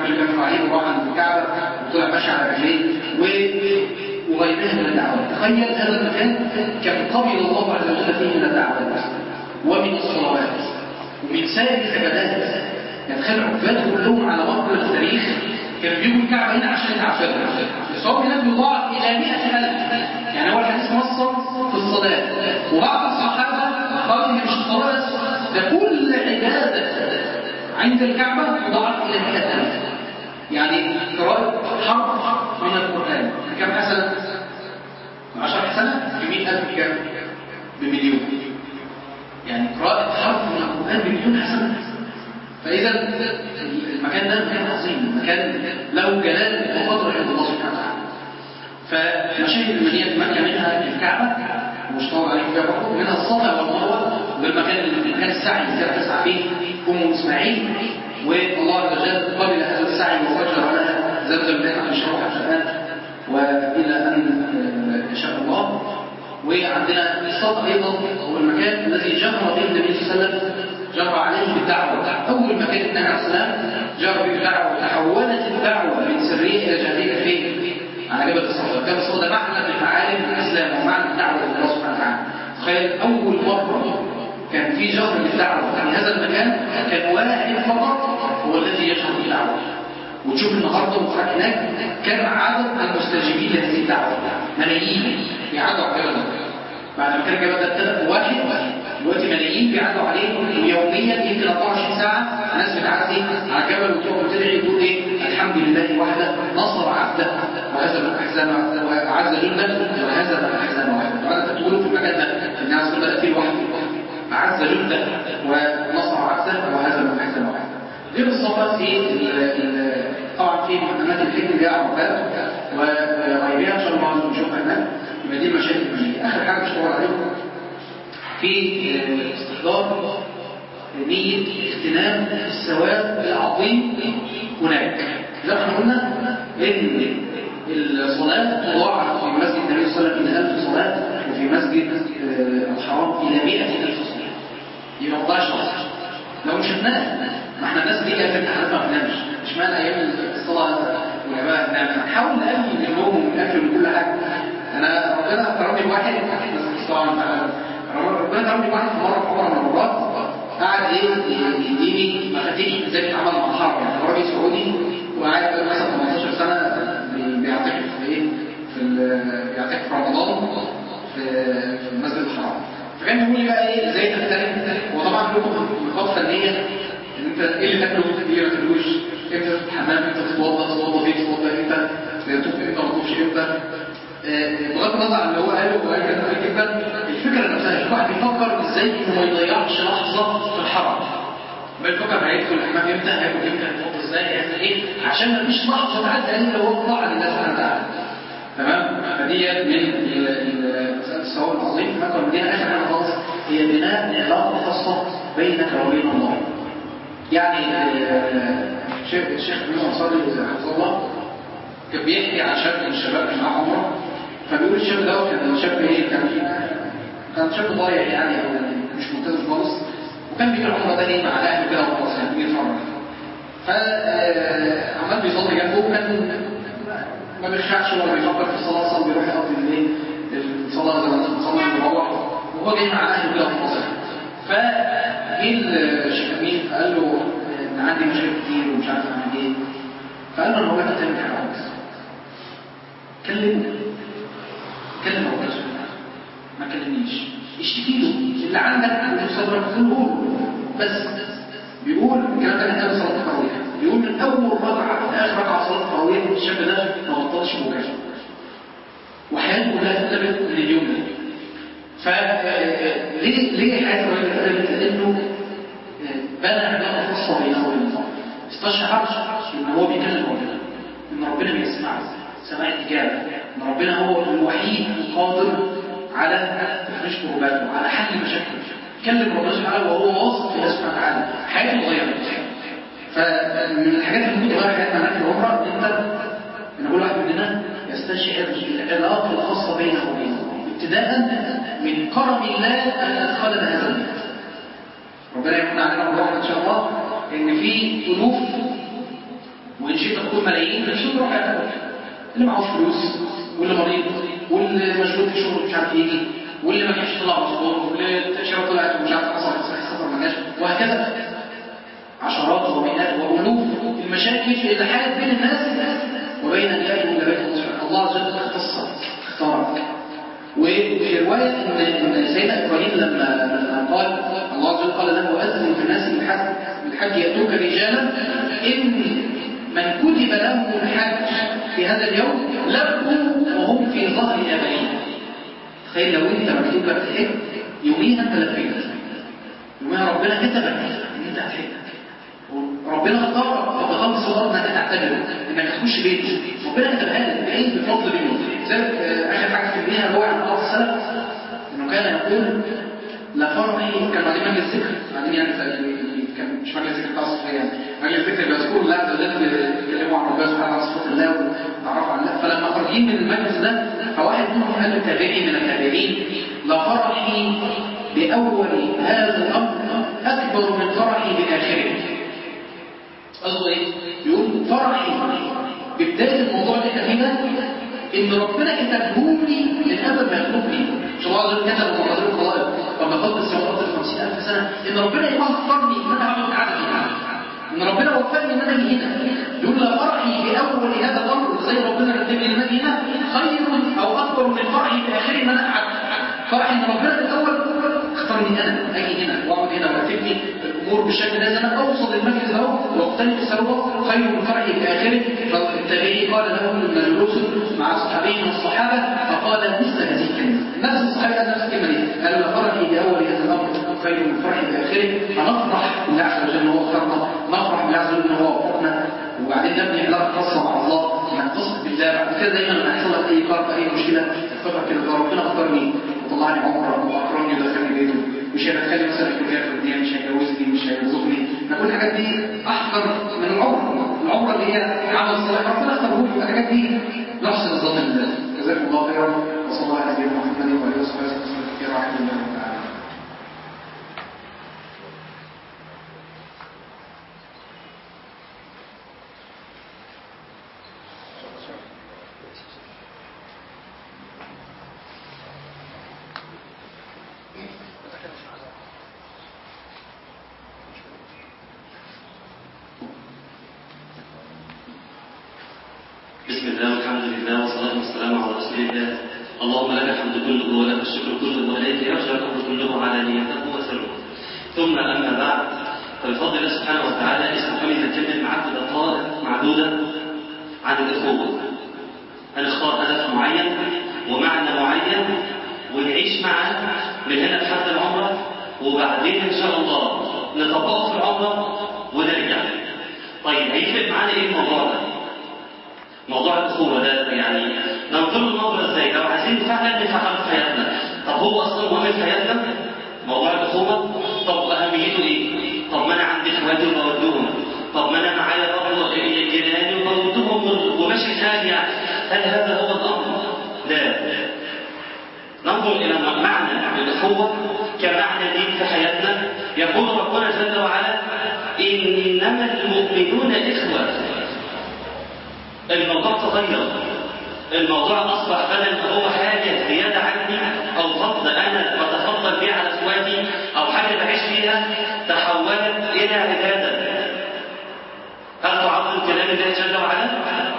اللي كان في رحيل وراح عند الكعبه وطلع ماشي على رجليه وغيرها من الدعوات تخيل هذا المكان كان قبل الله عز وجل فيه من الدعوات ومن الصلوات ومن سائر العبادات يعني تخيل العباد كلهم على مر التاريخ كانوا بيجوا الكعبه هنا عشان يتعبدوا الصوم هناك بيضاعف الى 100000 يعني هو الحديث موصل في الصلاه وبعض الصحابه قالوا ان مش الصلاه بس ده كل عباده عند الكعبه تضاعف الى 100000 يعني قراءه حرف من القران كم حسنه 10 حسنه ب 100000 بكام بمليون يعني قراءه حرف من القران بمليون حسنه فإذا المكان ده مكان عظيم مكان له جلال وقدر عند الله سبحانه وتعالى فمشاهد مدينة مكة منها الكعبة مشتهر عليه فيها برضه منها الصفا والمروة والمكان اللي كان السعي اللي كانت تسعى فيه أم إسماعيل والله عز وجل قبل هذا السعي وفجر لها زمزم اللي احنا هنشرحها الآن وإلى أن يشاء الله وعندنا الصفا أيضا هو المكان الذي جهر به النبي صلى الله عليه وسلم جرى عليه بالدعوة أول ما كان النبي عليه السلام جرى به بالدعوة تحولت الدعوة من سرية إلى جهرية فين؟ على جبل الصفا كان الصفا ده معنى من معالم الإسلام ومعنى الدعوة إلى الله سبحانه وتعالى تخيل أول مرة كان في جهر للدعوة في هذا المكان كان واحد فقط هو الذي يجهر بالدعوة وتشوف النهارده وتروح هناك كم عدد المستجيبين لهذه الدعوة ملايين بيعدوا على الجبل بعد ما كان الجبل ده ابتدى بواحد دلوقتي ملايين بيعدوا عليه ويوميا يمكن 24 ساعه ناس بتعدي على الجبل وتقف وتدعي تقول ايه الحمد لله وحده نصر عبده وهزم الاحزان وعز جنده وهزم الاحزان وحده وهذا تقولوا في المكان ده الناس كلها تاتي لوحده اعز جنده ونصر عبده وهزم الاحزان وحده غير الصفات في طبعا في اماكن الحج اللي هي عرفات وغيرها ان شاء الله نشوفها هناك يبقى دي المشاكل اخر حاجه مش هقول عليكم في استحضار نية اغتنام الثواب العظيم هناك زي ما احنا قلنا ان الصلاة تضاعف في مسجد النبي صلى الله عليه وسلم إلى ألف صلاة وفي مسجد الحرام إلى مئة ألف صلاة يبقى 11 لو شفناه ما احنا الناس دي كانت امتحانات ما بننامش مش معنى ايام الصلاه والعباده ننام هنحاول نقلل من النوم ومن الاكل ومن كل حاجه انا ربنا كرمني بواحد بس طبعا ربنا كرمني بواحد في مره في عمره من المرات قعد ايه يديني مفاتيح ازاي تتعامل مع الحرب يعني هو راجل سعودي وقاعد بقاله مثلا 18 سنه بيعتكف في ايه في بيعتكف في رمضان في في المسجد الحرام فكان بيقول لي بقى ايه ازاي تغتنم وطبعا لكم نقاط فنيه ان انت ايه اللي تاكله ايه ما تاكلوش امتى تدخل الحمام امتى تتوضا تتوضا فين تتوضا امتى تطوف امتى ما تطوفش امتى بغض النظر عن اللي هو قاله وقال كده جدا الفكره نفسها الواحد بيفكر ازاي انه ما يضيعش لحظه في الحرم بيفكر هيدخل الحمام امتى هياكل امتى هيتوضا ازاي هيعمل ايه عشان ما فيش لحظه تعدي الا هو طاعه لله سبحانه وتعالى تمام فديت من مساله الثواب العظيم مثلا مدينه اخر حاجه خالص هي بناء علاقه خاصه بينك وبين الله يعني الشيخ الشيخ ابن انصاري حفظه الله كان بيحكي عن شاب من الشباب كان معاه عمره فبيقول الشاب ده كان شاب ايه كان كان شاب ضايع يعني او مش ملتزم خالص وكان بيجي العمره ده ايه مع اهله كده وخلاص يعني بيجي يتفرج فعمال بيصلي جنبه وكان ما بيخشعش ولا بيفكر في الصلاه اصلا بيروح يقضي الايه الصلاه زي ما الناس بتصلي ويروح وهو جاي مع اهله كده وخلاص فجه الشيخ امين قال له ان عندي مشاكل كتير ومش عارف اعمل ايه فقال له انا هقول لك تعمل حاجه واحده كلمه كلم ربنا سبحانه ما كلمنيش اشتكي له اللي عندك اللي في صدرك قوله له بس بيقول الكلام ده كان قبل صلاه التراويح بيقول من اول ركعه لاخر ركعه صلاه التراويح الشاب ده ما بطلش بكاء وحياته كلها اتقلبت لليوم ده فليه ليه حياة الراجل اتقلبت؟ لانه بنى علاقه خاصه بينه وبين الله استشعر ان هو بيكلم ربنا ان ربنا بيسمعه سماع الاجابه ان ربنا هو الوحيد القادر على تفريج كرباته على حل مشاكله كلم ربنا سبحانه وهو واثق في الله سبحانه وتعالى حياته اتغيرت فمن الحاجات اللي ممكن تغير حياتنا هناك في العمره ان انت ان كل واحد مننا يستشعر العلاقه الخاصه بينه وبين الله ابتداء من كرم الله ان ادخلنا هذا البيت ربنا يكون علينا الرحمه ان شاء الله ان في الوف وان شاء عندكم ملايين مش يروح ياكل اللي معهوش فلوس واللي مريض واللي مشغول في شغله مش عارف يجي واللي ما كانش طلع مظبوط واللي التأشيرة طلعت ومش عارف حصل تصحيح السفر ما جاش وهكذا عشرات ومئات والوف المشاكل اللي حالت بين الناس وبين الله ولا بين الله الله عز وجل اختص اختارك وفي رواية إن إن سيدنا إبراهيم لما لما قال الله عز وجل قال له أذن في الناس بالحج بالحج يأتوك رجالا إن من كتب له الحج في هذا اليوم لبوا وهم في ظهر آبائهم تخيل لو أنت مكتوب لك تحج يوميها أنت لبيت يوميها ربنا كتبك إن أنت هتحج ربنا اختارك ودخلت صغار انك تعتبر انك تخش بيت ربنا كتبها لك بايه بفضل منه لذلك اخر حاجه في المياه هو عن بعض السلف انه كان يقول لا فرحي كان بعدين مجلس ذكر بعدين يعني كان مش مجلس ذكر بتاع الصوفيه يعني مجلس ذكر بيذكروا الله عز وجل بيتكلموا عن ربنا سبحانه وتعالى صفات الله وتعرفوا عن الله فلما خارجين من المجلس ده فواحد منهم قال للتابعي من التابعين لا فرحي باول هذا الامر اكبر من فرحي باخره قصده ايه؟ يقول فرحي ببدايه الموضوع اللي احنا فيه ده ان ربنا كتبهولي من قبل ما يخلقني مش الله عز وجل كتب مقادير الخلائق وما خلق السماوات ب 50000 سنه ان ربنا يوفرني ان انا اعمل عدد ان ربنا وفقني ان انا اجي هنا يقول لا فرحي باول هذا الامر زي ربنا رتب لي ان انا اجي هنا خير او اكبر من فرحي باخره ان انا قعدت فرحي ان ربنا في الاول اختارني انا اجي هنا واقعد هنا وارتب لي الامور بالشكل ده ان انا اوصل للمجلس ده واختلف السبب خير من فرحي باخره فالتابعي قال له ان جلوس مع صحابي من الصحابه فقال مثل هذه الكلمه نفس الصحابي قال نفس الكلمه دي قال لا فرحي باول هذا الامر خير من فرحي باخره فنفرح بالله عز وجل ان هو اختارنا نفرح بالله عز وجل ان هو وفقنا وبعدين نبني علاقه خاصه مع الله نتصل بالله بعد كده دايما لما يحصل لك اي كرب اي مشكله تفكر كده ده ربنا اختارني وطلعني عمره واكرمني ودخلني بيته مش هيدخلني مثلا الكليه الفلانيه مش هيجوزني مش هيرزقني نقول الحاجات دي احقر من العمر العمره اللي هي عمل صالح ربنا اختاره لي الحاجات دي نحسن الظن بالله جزاكم الله خيرا وصلى الله على نبينا محمد وعلى اله وصحبه وسلم كثيرا الحمد لله رب العالمين بسم الله والحمد لله والصلاة والسلام على رسول الله اللهم لك الحمد كله ولك الشكر كله وإليك يرجع الأمر كله علانيته وسره ثم أما بعد فبفضل الله سبحانه وتعالى اسمح لي نتكلم معاكم دقائق معدودة عن الأخوة هنختار هدف معين ومعنى معين ونعيش معاه من هنا لحد العمرة وبعدين إن شاء الله نطبقه في العمرة ونرجع طيب هيفرق معانا إيه الموضوع ده؟ موضوع الأخوة ده يعني ننظر له نظرة ازاي لو عايزين فعلا نفعله في حياتنا طب هو أصلا مهم في حياتنا موضوع الأخوة طب أهميته إيه؟ طب ما أنا عندي إخواتي وبودهم طب ما أنا معايا برضه جيراني وبودهم وماشي الحال يعني هل هذا هو الأمر؟ لا ننظر إلى معنى الأخوة كمعنى دين في حياتنا يقول ربنا جل وعلا إنما المؤمنون إخوة الموضوع تغير الموضوع أصبح بدل ما هو حاجة زيادة عني أو فضل أنا بتفضل بيه على إخواتي أو حاجة بعيش فيها تحولت إلى عبادة هل تعظم كلام الله جل وعلا؟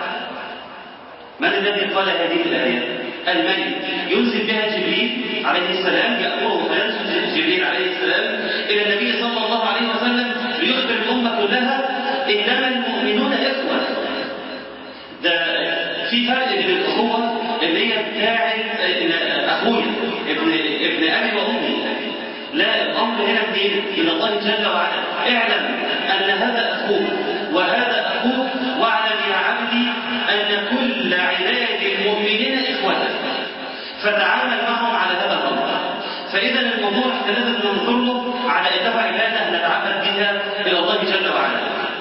من الذي قال هذه الآية؟ الملك ينزل بها جبريل عليه السلام يأمره فينزل جبريل عليه السلام إلى النبي صلى الله عليه وسلم ليخبر الأمة كلها إنما المؤمنون إخوة ده في فرق بين الأخوة اللي هي بتاعت أخويا ابن ابن أبي وأمي لا الأمر هنا منين؟ إلى الله جل وعلا اعلم أن هذا أخوك وهذا أخوك واعلم يا عبدي أن كل عباد المؤمنين إخوتك فتعامل معهم على هذا الأمر فإذا الموضوع احنا لازم ننظر له على إنها عبادة نتعبد بها إلى الله جل وعلا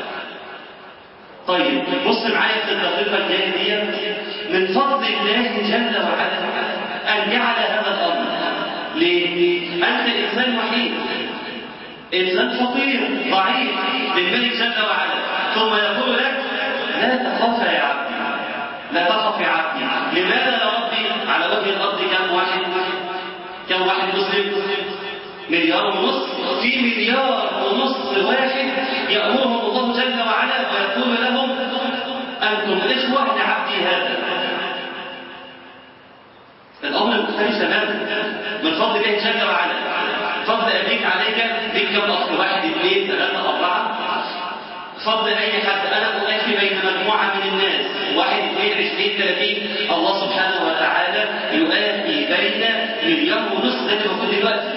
طيب بص معايا في الدقيقة الجاية دي من فضل الله جل وعلا أن جعل هذا الأمر ليه؟ أنت إنسان وحيد إنسان فقير ضعيف للملك جل وعلا ثم يقول لك لا تخاف واحد مسلم مليار ونص في مليار ونص واحد يأمرهم الله جل وعلا ويقول لهم أنتم إخوة لعبدي هذا الأمر مختلف تماما من فضل الله جل وعلا فضل أبيك عليك ليك كم أخ واحد اثنين ثلاثة أربعة فضل أي حد أنا أؤخي بين مجموعة من الناس واحد اثنين عشرين ثلاثين الله سبحانه وتعالى يؤخي بين مليار ونص ده اللي موجود دلوقتي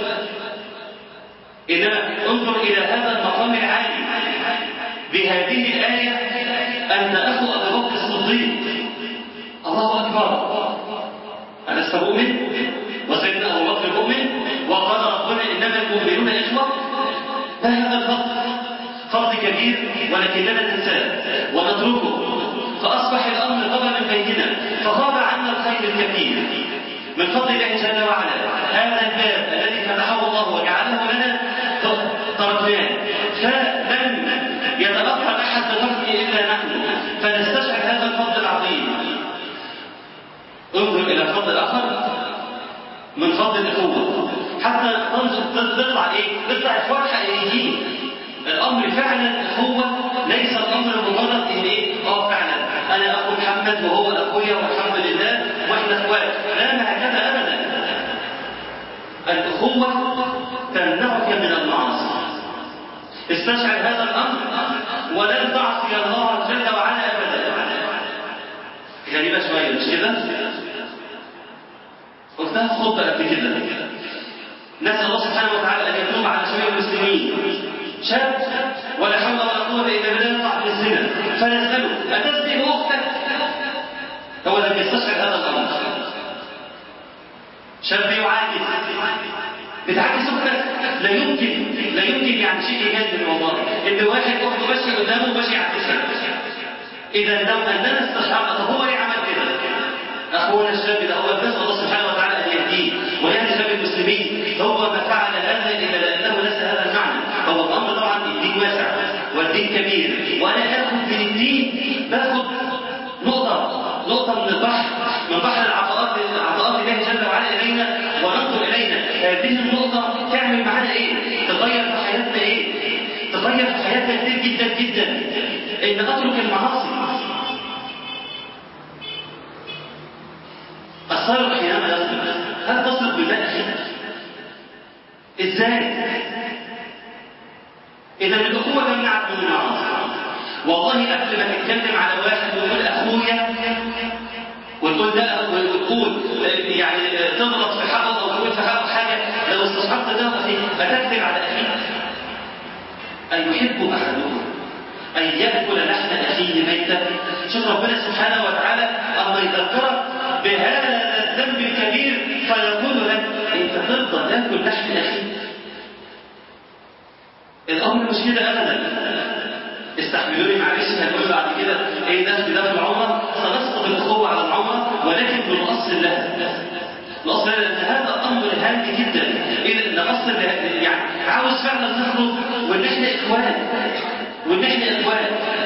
إنما انظر إلى هذا المقام العالي بهذه الآية أنت أخو أبو بكر الصديق الله أكبر ألست مؤمن؟ وسيدنا أبو بكر مؤمن وقال ربنا إنما المؤمنون إخوة ما هذا الفضل؟ فضل كبير ولكننا ننساه ونتركه فأصبح الأمر ضررا بيننا فغاب عنا الخير الكثير من فضل الله جل وعلا هذا الباب الذي فتحه الله وجعله لنا تركناه فلن يتبقى أحد بفضله إلا نحن فنستشعر هذا الفضل العظيم انظر إلى فضل آخر من فضل الأخوة حتى تنظر تطلع إيه؟ تطلع إخوان حقيقيين الأمر فعلا هو ليس الأمر مجرد إن إيه؟ أه فعلا أنا أخو محمد وهو أخويا والحمد لله وإحنا إخوات لا ما هكذا أبدا الأخوة تمنعك من المعاصي استشعر هذا الأمر ولن تعصي الله جل وعلا أبدا غريبة شوية مش كده؟ قلتها في خطبة قبل كده نسأل الله سبحانه وتعالى أن يتوب على شوية المسلمين شاب ولا حول ولا قوة إلا بالله يقع في الزنا فنسأله أتزني بأختك؟ هو لم يستشعر هذا الأمر شاب يعاكس بتعاكس اختك لا يمكن لا يمكن يعني شيء يجنن والله ان واحد اخته ماشي قدامه وماشي يعكسها اذا لو اننا استشعرنا طب هو ليه عمل كده؟ اخونا الشاب ده هو نسال الله سبحانه وتعالى ان يهديه ويهدي شباب المسلمين هو ما فعل هذا الا لانه نسى هذا المعنى هو الامر طبعا الدين واسع والدين كبير وانا اخذ من الدين باخذ نقطه نقطه من البحر من بحر العطاءات عطاءات الله جل وعلا الينا وننظر الينا هذه النقطه تعمل معانا ايه؟ تغير في حياتنا ايه؟ تغير في حياتنا كتير جدا جدا ان اترك المعاصي الصالح حينما يصدق هل تصدق بالله ازاي اذا الاخوه تمنعك من المعاصي والله قبل ما تتكلم على واحد وتقول اخويا وتقول ده وتقول يعني تغلط في حقه او تقول في حقه حاجه لو استصحبت ده فتكذب على اخيك أيحب أحدكم أن يأكل لحم أخيه ميتا شوف ربنا سبحانه وتعالى أما يذكرك بهذا الذنب الكبير فيقول لك أنت ترضى تاكل لحم أخيك الأمر مش كده أبدا استحملوني معلش هنقول بعد كده ايه ده في ده العمره سنسقط الاخوه على العمره ولكن من اصل لها الاصل لها ان هذا امر هام جدا اذا ده اصل يعني عاوز فعلا نخرج وان احنا اخوان وان احنا اخوان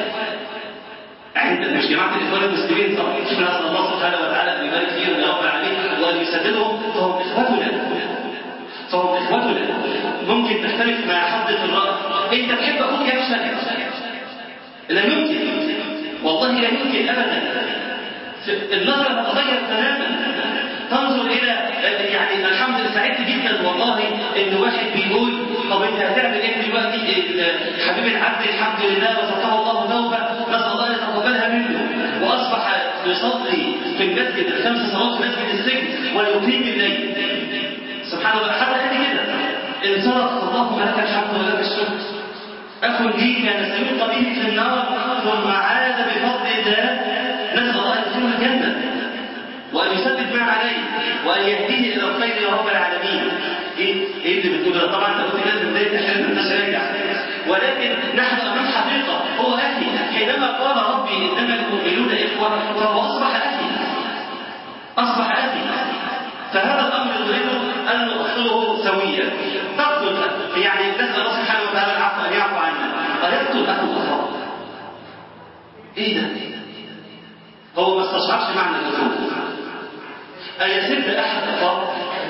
عند مش جماعه الاخوان المسلمين طبعا نسال الله سبحانه وتعالى ان يبارك فيهم يا رب العالمين وان يسددهم فهم اخوتنا فهم اخوتنا ممكن تختلف مع حد في الراي انت تحب اخوك يفشل لا يمكن والله لا يمكن ابدا النظر تتغير تماما تنظر الى يعني الحمد لله سعدت جدا والله ان واحد بيقول طب انت هتعمل ايه دلوقتي حبيب العبد الحمد لله رزقه الله توبه نسال الله ان يتقبلها منه واصبح يصلي في المسجد الخمس صلوات في مسجد السجن ويقيم الليل سبحان الله حتى هذه كده انصرف اللهم لك الحمد ولك الشكر أخ لي كان سيلقى به في النار ثم عاد بفضل الله نسأل الله أن يدخله الجنة وأن يثبت ما عليه وأن يهديه إلى الخير يا رب العالمين إيه إيه اللي بتقول طبعا أنت قلت لازم بداية تحلم الناس راجع ولكن نحن أمام حقيقة هو أخي حينما قال ربي إنما المؤمنون إخوة فهو أصبح أخي أصبح أخي فهذا الأمر نريد أن نؤصله سويا تقتل يعني نسأل الله سبحانه وتعالى العفو أن يعفو عنا أيقتل أخو أخاه إيه ده؟ هو ما استصعبش معنى الأخوة أيسد أحد أخاه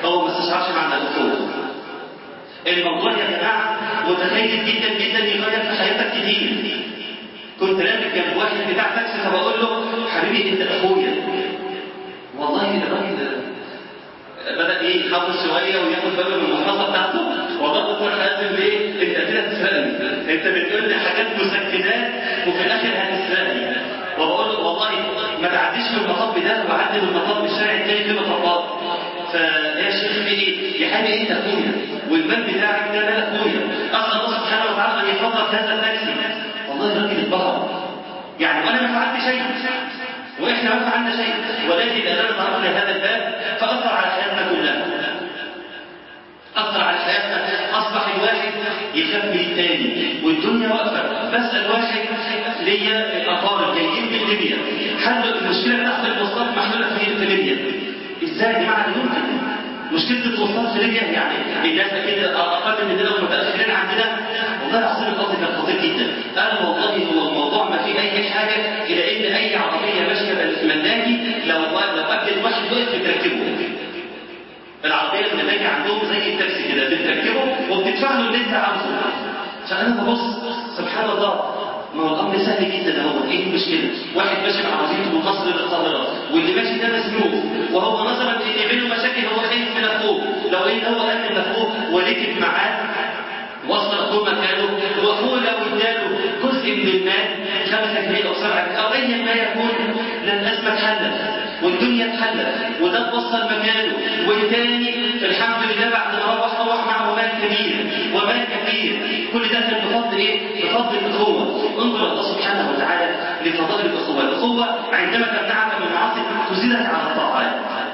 هو ما استشعرش معنى الاخوه الموضوع يا جماعه متخيل جدا جدا يغير في حياتك كتير كنت راكب جنب واحد بتاع تاكسي فبقول له حبيبي انت اخويا والله الراجل بدا ايه يحافظ شويه وياخد باله من المحفظه بتاعته والله دكتور حازم ليه؟ انت كده هتسرقني انت بتقول لي حاجات مسكنات وفي الاخر هتسرقني وبقول له والله ما تعديش من المطب ده وعدي من المطب الشارع التاني في مطبات فيا شيخ في ايه؟ يا حبيبي انت اخويا والمال بتاعك ده مال اخويا اسال الله سبحانه وتعالى ان يفضل هذا التاكسي والله الراجل اتبهر يعني وانا ما فعلت شيء واحنا ما فعلنا شيء ولكن لاننا ضربنا هذا الباب فاثر على حياتنا كلها اثر على حياتنا اصبح الواحد يخاف من الثاني والدنيا واقفه بسال واحد ليا اقارب جايين من ليبيا حلوا المشكله بتاعت المواصلات محلوله في في ليبيا ازاي يا جماعه ده ممكن مشكله المواصلات في ليبيا يعني الناس اكيد اقل مننا ومتاخرين عندنا والله العظيم القصد كان خطير جدا انا والله هو الموضوع ما فيه اي حاجه الى ان اي عربيه ماشيه ملاكي لو لو قابلت واحد وقف بتركبه العربيه الملاكي عندهم زي التاكسي كده بتركبه وبتدفع له اللي انت عاوزه فانا ببص سبحان الله ما هو الامر سهل جدا اهو ايه المشكله؟ واحد ماشي بعربيته من مصر للقاهره واللي ماشي ده مسلوب وهو نظرا ان بينه مشاكل هو خايف من اخوه لو ان هو امن اخوه وركب معاه وصل اخوه مكانه واخوه لو اداله جزء من المال خمسة جنيه او سبعة جنيه او ايا ما يكون لن الازمه اتحلت والدنيا اتحلت وده توصل مكانه والتاني الحمد لله بعد ما روح روح معه مال كبير ومال كبير كل ده كان بفضل ايه؟ بفضل الاخوه انظر الله سبحانه وتعالى لفضائل الاخوه الاخوه عندما تمنعك من المعاصي تزيدك على الطاعات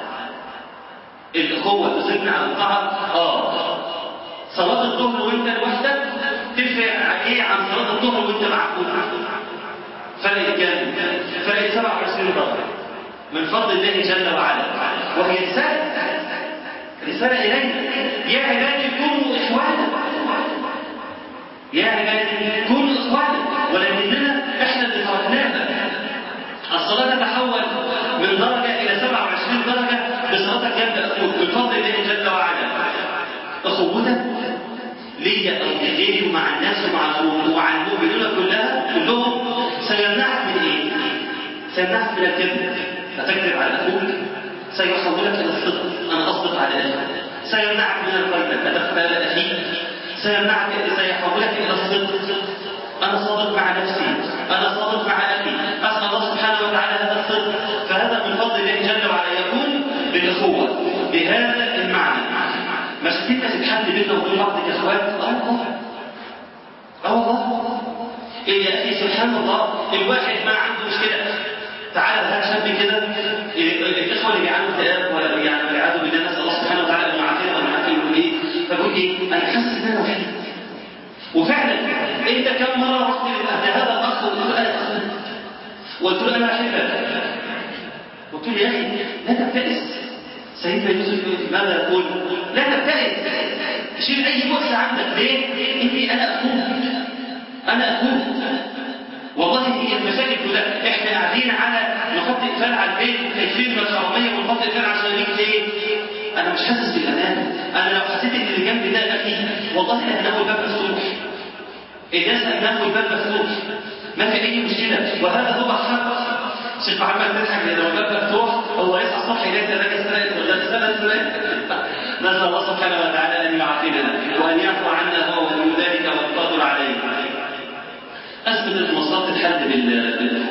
الاخوه تزيدنا على الطاعات اه صلاة الظهر وانت لوحدك تفرق عن ايه عن صلاة الظهر وانت مع فرق كام؟ فرق 27 درجة من فضل الله جل وعلا وهي رسالة رسالة إلينا يا عبادي كونوا إخوانا يا عبادي كونوا إخوانا ولكننا إحنا اللي تركناها الصلاة تتحول من درجة إلى 27 درجة بصلاتك جنب أخوك بفضل الله جل وعلا أخوتك ليا أو لغيري ومع الناس ومع ومع المؤمنين كلها كلهم سيمنعك من إيه؟ سيمنعك من الكذب فتكذب على أخوك سيحولك إلى الصدق أنا أصدق على أخي سيمنعك من الغيبة فتغتال أخيك سيمنعك سيحولك إلى الصدق أنا صادق مع نفسي أنا صادق مع أخي أسأل الله سبحانه وتعالى هذا الصدق فهذا من فضل الله جل وعلا يكون بالأخوة بهذا المعنى مش انت تتحد بيننا وبين بعض كاخوات اه والله اه والله إيه يا اخي سبحان الله الواحد ما عنده مشكله تعالى هات شاب كده الاخوه اللي بيعانوا اكتئاب ولا يعني والعياذ بالله نسال الله سبحانه وتعالى ان يعافينا ويعافينا يقول ايه فبقول ايه انا حاسس ان انا وحيد وفعلا انت كم مره رحت لهذا الاخ وقلت له انا اخوك وقلت له انا احبك قلت له يا اخي لا تبتئس سيدنا يوسف ماذا يقول؟ لا تبتئس شيل اي بؤس عندك ليه؟ اني انا اخوك انا اخوك والله هي المشاكل كلها احنا قاعدين على نحط اقفال على البيت خايفين من الحراميه ونحط اقفال عشان نيجي ليه؟ انا مش حاسس بالامان انا لو حسيت ان اللي جنبي ده اخي والله انا هناخد باب مفتوح الناس هناخد باب مفتوح ما في اي مشكله وهذا هو الحق شيخ محمد تضحك لو الباب مفتوح هو يصحى الصبح يلاقي ثلاجه سرقت ولا سنه سرقت نسال الله سبحانه وتعالى ان يعافينا وان يعفو عنا هو ولي ذلك والقادر عليه أزمة المواصلات تتحل بالأخوة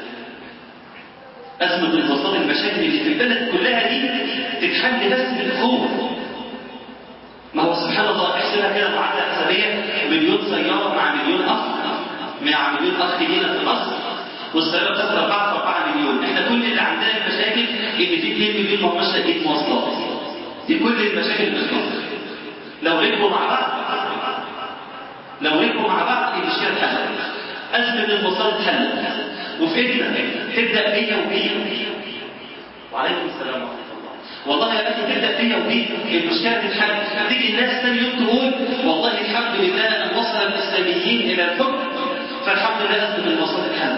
أزمة المواصلات المشاكل اللي في البلد كلها دي تتحل بس بالأخوة ما هو سبحان الله احسبها كده معادلة حسابية مليون سيارة مع مليون أخ مع مليون أخ لينا في مصر والسيارة بتاخد 4 في 4 مليون احنا كل اللي عندنا المشاكل ان في 2 مليون ما هماش لاقيين مواصلات دي كل المشاكل اللي في مصر لو ركبوا مع بعض لو ركبوا مع بعض المشكلة اتحلت أزمة المواصلات اتحلت وفي ايدنا تبدأ بيا وبيا وعليكم السلام ورحمة الله والله يا أخي تبدأ بيا وبيا المشكلة تتحل تيجي الناس ثاني يوم تقول والله الحمد لله أن وصل الإسلاميين إلى الحكم فالحمد لله أزمة المواصلات اتحلت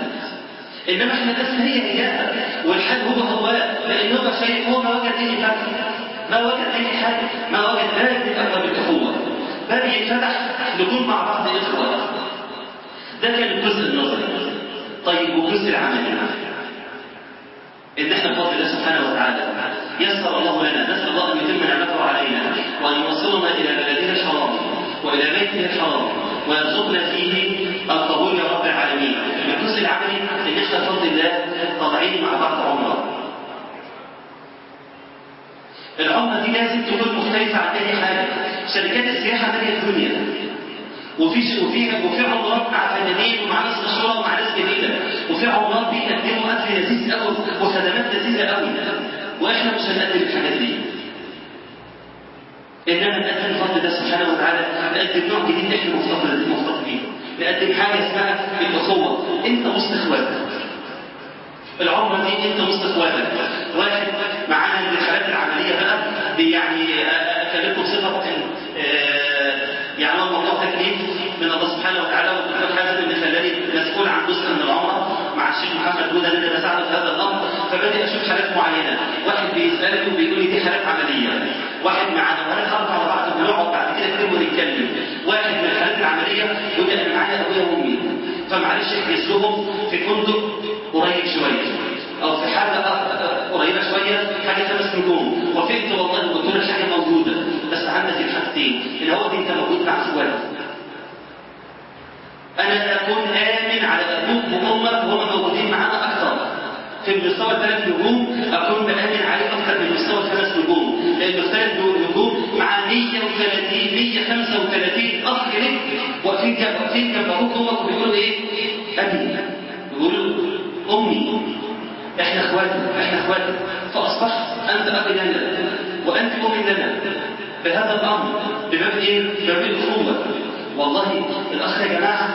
إنما احنا الناس هي هياها والحال هو هو لأن هو شيء هو ما وجد إيه فتح ما وجد اي حاجه ما وجد باب من ابواب الاخوه باب يتفتح نكون مع بعض اخوه ده كان الجزء النظري طيب والجزء العملي ان احنا بفضل الله سبحانه وتعالى يسر الله لنا نسال الله ان يتم نعمته علينا وان يوصلنا الى بلده الحرام والى بيته الحرام ويرزقنا فيه القبول يا رب العالمين الجزء العملي ان احنا بفضل الله طالعين مع بعض عمره العمره دي لازم تكون مختلفه عن اي حاجه شركات السياحه ماليه الدنيا وفي وفي وفي عمرات مع فنانين ومع ناس مشهوره ومع ناس جديده وفي عمرات بيقدموا اكل لذيذ قوي وخدمات لذيذه قوي واحنا مش هنقدم الحاجات دي انما نقدم بفضل الله سبحانه وتعالى نقدم نوع جديد احنا مفتقدين مفتقدين نقدم حاجه اسمها الاخوه انت وسط اخواتك العمرة دي انت وسط اخواتك واحد معانا من الحالات العملية بقى دي يعني اكلمكم صفة يعني هو موضوع تكليف من الله سبحانه وتعالى والدكتور حازم اللي خلاني مسؤول عن جزء من العمره مع الشيخ محمد هدى اللي انا بساعده في هذا الامر فبدأ اشوف حالات معينه واحد بيسالني وبيقول لي دي حالات عمليه واحد معانا وهنتعرف على بعض ونقعد بعد كده كتير ونتكلم واحد من الحالات العمليه يقول لي انا معايا ابويا وامي فمعلش احجز لهم في فندق قريب شويه او في حاجه قريبه شويه حاجه خمس نجوم وافقت والله قلت له الحاجه موجوده بس عندك الحاجتين الهواء دي انت موجود مع اخواتك انا اكون امن على ابوك وامك وهم موجودين معانا اكثر في المستوى الثلاث نجوم اكون بامن عليه اكثر من مستوى الخمس نجوم لان الثلاث نجوم مع 130 135 اخ لك واقفين جنب واقفين جنب ابوك وامك وبيقولوا ايه؟ ابي بيقولوا امي احنا اخوات احنا اخوات فاصبحت انت ابي لنا وانت ام لنا بهذا الامر بباب ايه؟ بباب الاخوه والله الاخ يا جماعه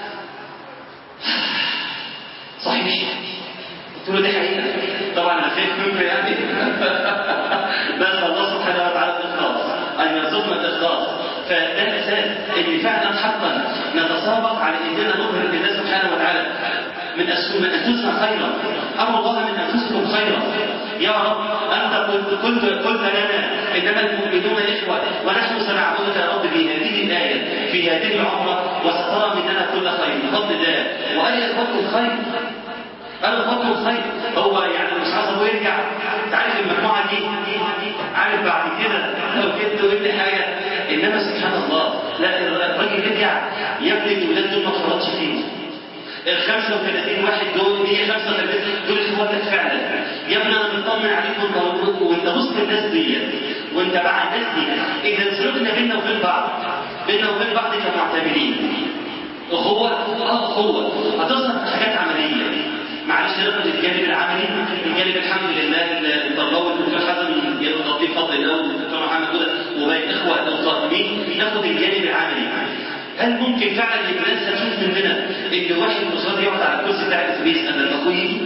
صحيح قلت له دي حقيقه طبعا انا خايف منكم يعني بس الله سبحانه وتعالى الاخلاص ان يرزقنا الاخلاص فده الاساس ان فعلا حقا نتسابق على اننا نظهر لله سبحانه وتعالى من من انفسنا خيرا اروا الله من انفسكم خيرا يا رب انت قلت قلت قلت لنا انما المؤمنون اخوه ونحن سنعبدك يا رب بهذه الايه في هذه العمره وسترى مننا كل خير بفضل الله وقال اخوتكم خير قال اخوتكم خير هو يعني مش عايز ابوه يرجع تعرف المجموعه دي عارف بعد كده لو كنت قلت حاجه انما سبحان الله لا الراجل رجع يا ابني الولاد دول ما اتفرجش فيه ال 35 واحد دول 135 دول اخواتك فعلا يا ابني انا مطمن عليك وانت وانت وسط الناس دي وانت مع الناس دي اذا سلوكنا بيننا وبين بعض بيننا وبين بعض كمعتبرين اخوه اه اخوه هتظهر في حاجات عمليه معلش ناخد الجانب العملي الجانب الحمد لله التربوي الدكتور حسن يغطيه بفضل الله والدكتور محمد كده وبين اخوه القائمين ناخد الجانب العملي هل ممكن فعلا الناس هتشوف مننا ان واحد مش راضي يقعد على الكرسي بتاع الاتوبيس الا لما ابوه يجي؟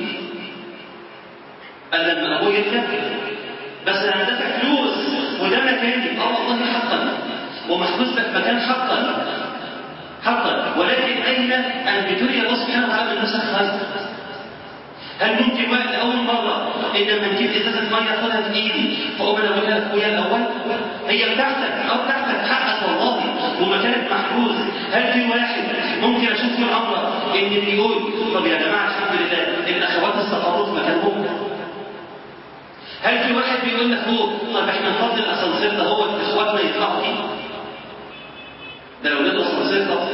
الا لما ابوه يركب؟ بس انا دافع فلوس وده مكاني اه والله حقا ومحجوز لك مكان حقا حقا ولكن اين ان بتري الله سبحانه وتعالى من نفسك خالص هل ممكن وقت اول مره ان لما نجيب ازازه ميه اخدها في ايدي فاقوم انا اقول لاخويا الاول هي بتاعتك او بتاعتك حقك والله ومكانك محفوظ هل في واحد ممكن اشوف في الامر ان بيقول طب يا جماعه الحمد لله الاخوات استقروا في مكانهم هل في واحد بيقول لاخوه طب احنا نفضل الاسانسير ده هو اخواتنا يطلعوا فيه ده لو لقوا اسانسير طب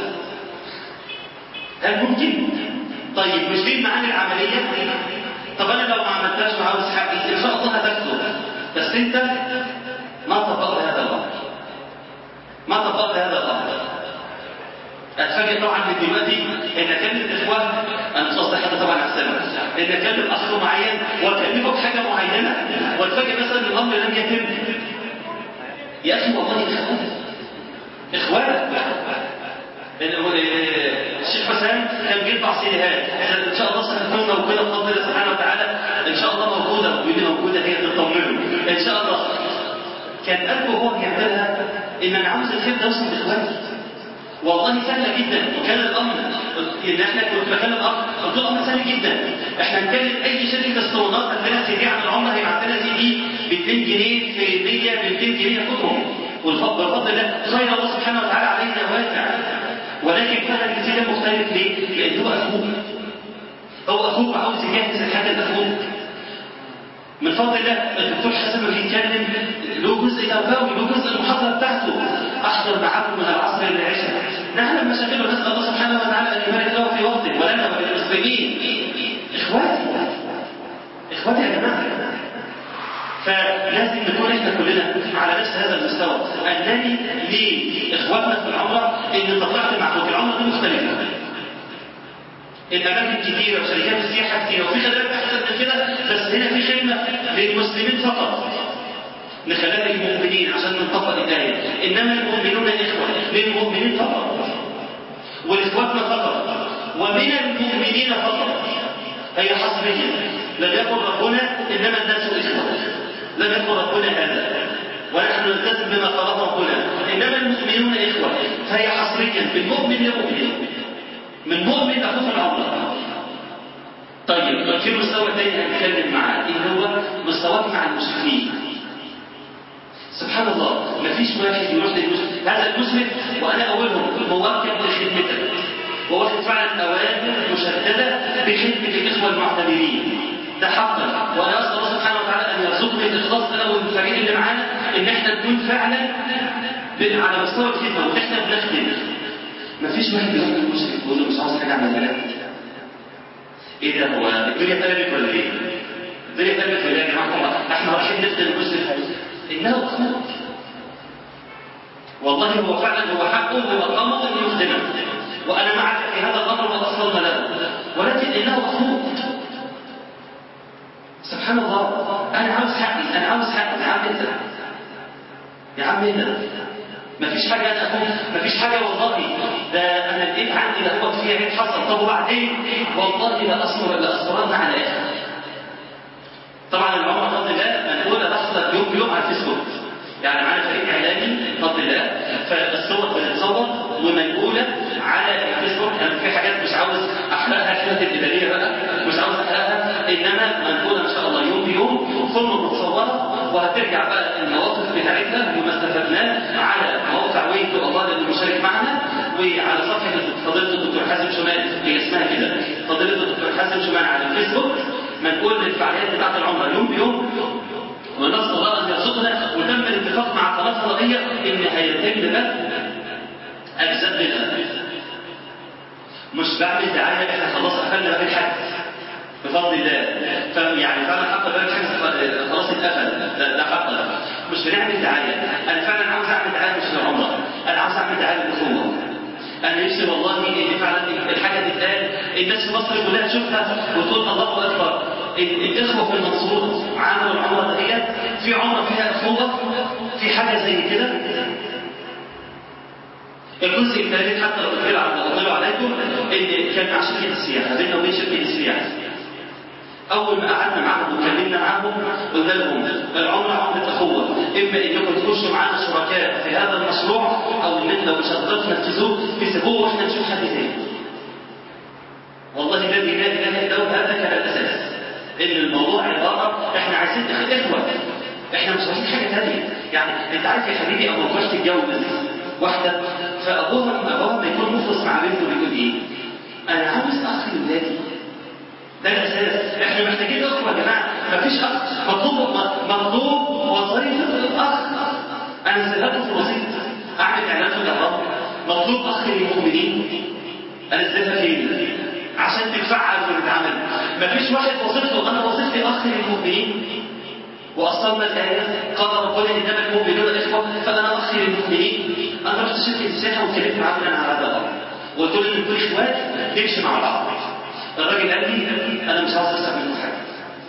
هل ممكن طيب مش دي المعاني العملية طب انا لو ما عملتهاش وعاوز حقي ان شاء الله هتاخده بس انت ما طبقت هذا الامر ما طبقت هذا الامر اتفاجئ طبعا من دلوقتي ان اكلم الاخوه انا مش قصدي حد طبعا احسنها ان اكلم اخ معين واكلمه بحاجه معينه واتفاجئ مثلا ان الامر لم يتم يا اخي والله اخوان اخوان الشيخ حسام كان بيطبع سيديهات ان شاء الله ستكون موجوده بفضل الله سبحانه وتعالى ان شاء الله موجوده ودي موجوده هي تطمنه ان شاء الله كان قلبه هو بيعملها ان انا عاوز الخير ده يوصل لاخواني والله سهله جدا وكان الامر ان احنا كنت بكلم اخ قلت له الامر سهل جدا احنا نكلم اي شركه اسطوانات عندنا سي دي عن العمره هيبعت لنا سي دي ب 2 جنيه في 100 ب 200 جنيه ياخدهم والفضل بفضل الله خير الله سبحانه وتعالى علينا واسع ولكن فعلا الكثير ده مختلف ليه؟ لان هو اخوك هو اخوك وعاوز يجهز الحاجه لاخوك من فضل الله الدكتور حسن بيتكلم له جزء تربوي له جزء المحاضره بتاعته احضر معاكم من العصر الى العشاء نعلم مشاكله نسال الله سبحانه وتعالى ان يبارك له في وقته ولنا وللمسلمين اخواتي اخواتي يا جماعه فلازم نكون احنا كلنا على نفس هذا المستوى انني لاخواتنا في العمره ان طلعت معكم العمره دي مختلفه الاماكن كتيره وشركات السياحه كتيره وفي خدمات احسن من كده بس هنا في خدمه للمسلمين فقط لخلاف المؤمنين عشان نطبق الايه انما المؤمنون اخوه للمؤمنين فقط ولاخواتنا فقط ومن المؤمنين فقط هي حصريه لم يقل ربنا انما الناس اخوه لم يقل ربنا هذا ونحن نلتزم بما قاله ربنا انما المؤمنون اخوه فهي حصريا من مؤمن لمؤمن من مؤمن اخوه العمر طيب في مستوى تاني هنتكلم معاه ايه هو مستواك مع المسلمين سبحان الله ما فيش واحد يروح للمسلم هذا المسلم وانا اولهم موكل لخدمتك وواخد فعلا اوامر مشدده بخدمه الاخوه المعتبرين ده حقا وانا اسال الله سبحانه وتعالى ان يرزقني الاخلاص انا والمفاجئين اللي معانا ان احنا نكون فعلا على مستوى الخدمه وان احنا بنخدم مفيش واحد يروح للمسلم يقول له مش عاوز حاجه اعملها لك ايه ده هو الدنيا قلبت ولا ايه؟ الدنيا قلبت ولا ايه يا جماعه احنا رايحين نخدم المسلم انه اخوك والله هو فعلا هو حقه هو مقامه ان يخدمك وانا معك في هذا الامر واصلنا له ولكن انه اخوك سبحان الله انا عاوز حقي انا عاوز حقي يا عم انت يا عم انت مفيش حاجة أنا أقول مفيش حاجة والله ده أنا لقيت عندي ده هو في عيب حصل طب وبعدين والله لا أصبر لا أصبرن على إيه طبعا العمر بفضل الله منقولة لحظة يوم بيوم على الفيسبوك يعني معانا فريق إعلامي بفضل الله فالصور بتتصور ومنقولة على الفيسبوك أنا في حاجات مش عاوز أحرقها الحاجات الإدارية بقى مش عاوز أحرقها إنما منقولة إن شاء الله يوم بيوم ثم متصورة وهترجع بقى المواقف بتاعتنا وما استفدناه على موقع وين تو الله للمشارك معنا وعلى صفحه فضيله الدكتور حازم شمال هي اسمها كده فضيله الدكتور حازم شمال على الفيسبوك منقول للفعاليات بتاعت العمره يوم بيوم ونسال الله ان يرزقنا وتم الاتفاق مع قناه فضائيه ان هيتم بث اجزاء منها مش بعمل دعايه احنا خلاص قفلنا باب الحج بفضل الله فيعني فعلا حتى باب الحجز خلاص اتقفل ده, ده حق مش بنعمل دعايه انا فعلا عاوز اعمل دعايه مش للعمره انا عاوز اعمل دعايه للاخوه انا نفسي والله ان فعلا الحاجه تتقال الناس في مصر كلها تشوفها وتقول الله اكبر الاخوه في المنصوره عملوا العمره دهيت في عمره فيها اخوه في حاجه زي كده الجزء الثالث حتى لو قلت عليكم ان كان مع شركه السياحه بيننا وبين شركه السياحه اول ما قعدنا معاهم واتكلمنا معاهم قلنا لهم العمره عمره اخوه اما انكم تخشوا معانا شركاء في هذا المشروع او ان لو مش هتقدروا تنفذوه تسيبوه واحنا نشوف حد تاني. والله الذي لا اله الا هو هذا كان الاساس ان الموضوع عباره احنا عايزين اخوه احنا مش عايزين حاجه ثانيه يعني انت عارف يا حبيبي اما تروح تتجوز واحده فابوها ابوها ما يكون مخلص مع بنته بيقول ايه؟ انا عاوز اخ لولادي ده الاساس احنا محتاجين اخوه يا جماعه مفيش اخ مطلوب مطلوب وظيفه الاخ انا سالته في الوسيط اعمل اعلان في الاهرام مطلوب اخ للمؤمنين انا ازاي فين عشان تتفعل في العمل مفيش واحد وظيفته انا وظيفتي اخ للمؤمنين واصلنا الايه قال ربنا انما المؤمنون اخوه فانا اخ للمؤمنين انا رحت شركه السياحه واتكلمت معاهم انا على هذا الامر وقلت له ان كل اخوات نمشي مع بعض الراجل قال لي انا مش عاوز اكسب منكم حاجه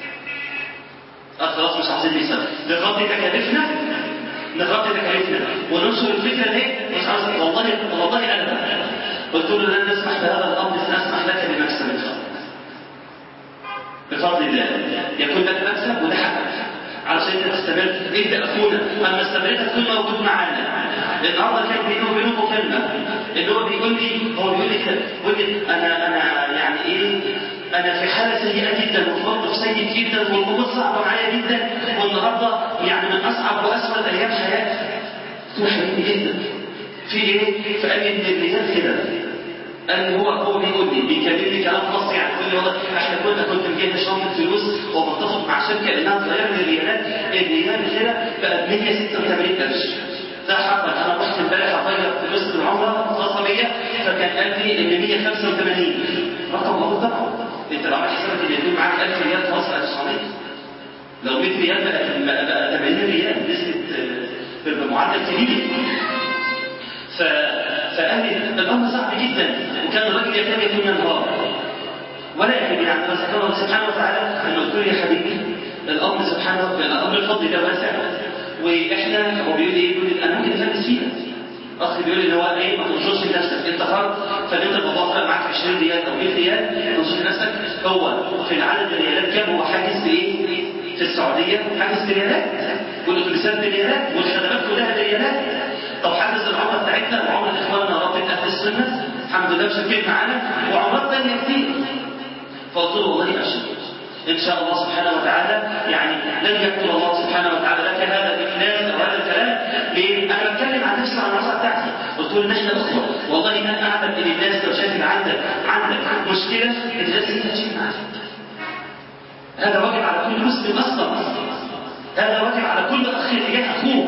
خلاص مش عاوزين نكسب نغطي تكاليفنا نغطي تكاليفنا وننشر الفكره دي مش عاوز والله والله انا قلت له لن نسمح بهذا الامر سنسمح لك بمكسب ان شاء الله بفضل الله يكون لك مكسب وده حقك علشان انت تستمر انت اخونا اما استمريت تكون موجود معانا النهارده كان بينه وبينه مكالمه اللي هو بيقول لي هو بيقول لي كده بيقول لي انا انا يعني ايه انا في حاله سيئه جدا وفي موقف سيء سيء جدا والامور صعبه معايا جدا والنهارده يعني من اصعب واسود ايام حياتي قلت له حبيبي اهدى في ايه؟ فقال لي ان الريال كده قال لي هو هو بيقول لي بيكلمني كلام خاص يعني بيقول لي والله احنا كنا كنت مجهز شنطه فلوس ومتفق مع شركه انها تغير لي الريالات الريال كده بقى ب 186 قرش ده حصل انا رحت امبارح اغير فلوس العمره خاصه بيا فكان قال لي ان 185 رقم مهول طبعا انت لو عملت حسابك ان يكون معاك 1000 ريال خلاص 1900 لو 100 ريال بقى بقى 80 ريال نسبه بمعدل كبير ف... فقال لي الامر صعب جدا وكان الراجل يكاد يكون ينهار ولكن يعني رزقنا الله سبحانه وتعالى ان قلت له يا حبيبي الامر سبحانه الامر الفضل ده واسع واحنا هو بيقول ايه؟ بيقول لي انا ممكن افلس فيها اخ بيقول لي ان هو ايه ما تنشرش لنفسك انت فرد فانت الموضوع فرق معاك 20 ريال او 100 ريال ما تنشرش لنفسك هو في العدد الريالات كام هو حاجز بايه؟ في السعوديه حاجز بريالات والاتوبيسات بريالات والخدمات كلها بريالات طب حدث العمره بتاعتنا وعمره اخواننا رابطه اهل السنه الحمد لله مشاركين معانا وعمرات ثانيه كتير فقلت له والله ابشر ان شاء الله سبحانه وتعالى يعني لن يكتب الله سبحانه وتعالى لك هذا الافلاس او هذا الكلام ليه؟ انا بتكلم عن نفسي وعن العصا بتاعتي قلت له ان احنا اخوه والله انا اعلم ان الناس لو شافت عندك عندك مشكله الناس هي تشيل معاك هذا واجب على كل مسلم اصلا هذا واجب على كل اخ تجاه اخوه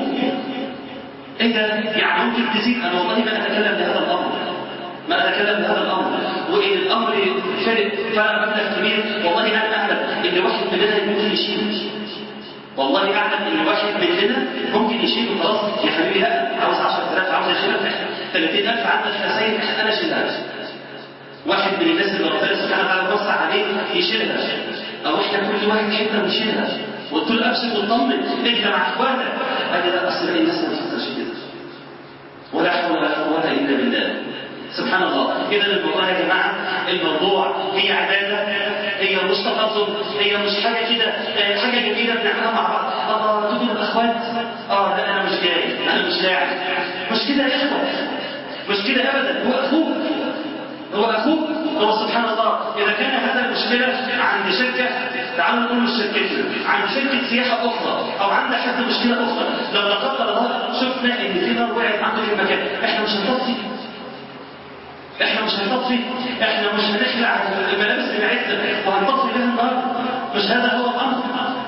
انت يعني ممكن تزيد انا والله ما اتكلم بهذا الامر ما اتكلم بهذا الامر وان الامر فارق فرق مبلغ كبير والله انا اعلم ان واحد مننا ممكن يشيل والله اعلم ان واحد مننا ممكن يشيل خلاص يا حبيبي لا عاوز 10000 عاوز 20000 30000 عندك خسائر انا اشيلها واحد من الناس اللي ربنا سبحانه وتعالى وسع عليه يشيلها او احنا كل واحد حته ونشيلها قلت له ابشر واطمن انت مع اخواتك قال لي لا اصل الناس ما بتفكرش كده ولا حول ولا قوه الا بالله سبحان الله اذا الموضوع يا جماعه الموضوع هي عباده هي مش تقدم هي مش حاجه كده حاجه جميله بنعملها مع بعض الله تقول الاخوات اه لا انا مش جاي انا مش لاعب مش كده يا اخوه مش كده ابدا هو اخوك هو اخوك هو سبحان الله اذا كان هذا المشكله عند شركه تعالوا نقول مش شركتنا عند شركه سياحه اخرى او عند حد مشكله اخرى لو لا قدر الله شفنا ان في نار وقعت عنده في المكان احنا مش هنطفي احنا مش هنطفي احنا مش هنخلع الملابس بتاعتنا وهنطفي بها النار مش هذا هو الامر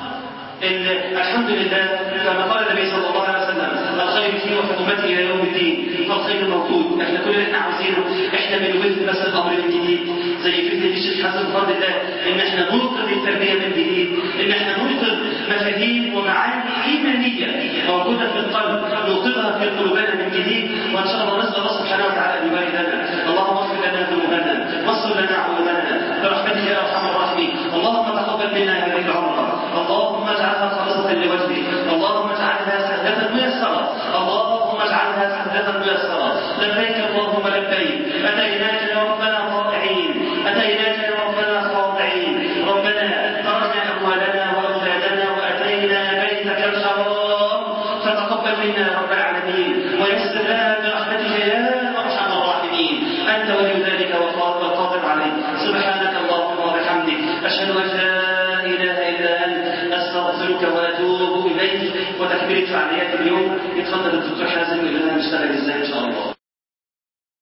الحمد لله كما قال النبي صلى الله عليه وسلم الخير في وحكومته الى يوم الدين فالخير موجود احنا كل اللي احنا عاوزينه احنا بنوجد بس الامر من جديد زي فتنه الشيخ حسن فرد الله ان احنا ننقذ التربيه من جديد ان احنا ننقذ مفاهيم ومعاني ايمانيه موجوده في القلب نوقظها في قلوبنا من جديد وان شاء الله نسال الله سبحانه وتعالى ان يبارك لنا اللهم اغفر لنا ذنوبنا واغفر لنا عيوبنا برحمتك يا ارحم الراحمين اللهم تقبل منا هذه العمره اللهم اجعلها خالصه لوجهك اللهم اجعلها سهله ميسره اللهم اجعلها سهله ميسره لبيك اللهم لبيك اتيناك يا ربنا طائعين اتيناك يا ربنا خاضعين ربنا تركنا اموالنا واولادنا واتينا بيتك الحرام فتقبل منا يا رب العالمين ويسر لنا برحمتك يا ارحم الراحمين انت ولي ذلك والقادر عليه سبحانك اللهم وبحمدك اشهد ان لا اله الا انت استغفرك واتوب اليك وتكمله فعاليات اليوم يتفضل الدكتور حازم يقول لنا نشتغل ازاي ان شاء الله